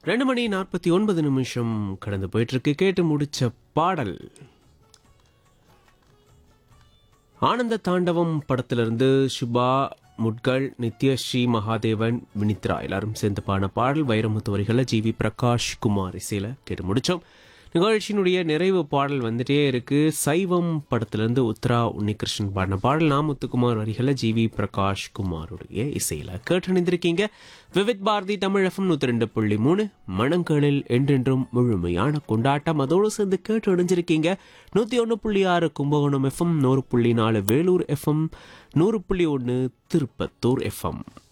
ரெண்டு மணி நாற்பத்தி ஒன்பது நிமிஷம் கடந்து போயிட்டு இருக்கு கேட்டு முடிச்ச பாடல் ஆனந்த தாண்டவம் படத்திலிருந்து சுபா முட்கள் நித்யஸ்ரீ மகாதேவன் வினித்ரா எல்லாரும் சேர்ந்து பாடின பாடல் வைரமுத்து வரிகளை ஜி வி பிரகாஷ் குமார் இசையில கேட்டு முடிச்சோம் நிகழ்ச்சியினுடைய நிறைவு பாடல் வந்துட்டே இருக்கு சைவம் படத்திலிருந்து உத்ரா உன்னிகிருஷ்ணன் பாடின பாடல் நான் முத்துக்குமார் வரிகளை ஜி வி பிரகாஷ் குமாருடைய இசையில கேட்டு நினைந்திருக்கீங்க விவித் பாரதி தமிழ் எஃப்எம் நூத்தி ரெண்டு புள்ளி மூணு மணங்களில் என்றென்றும் முழுமையான கொண்டாட்டம் அதோடு சேர்ந்து கேட்டு அடைஞ்சிருக்கீங்க நூத்தி ஒன்று புள்ளி ஆறு கும்பகோணம் எஃப்எம் நூறு புள்ளி நாலு வேலூர் எஃப்எம் நூறு புள்ளி ஒன்று திருப்பத்தூர் எஃப்எம்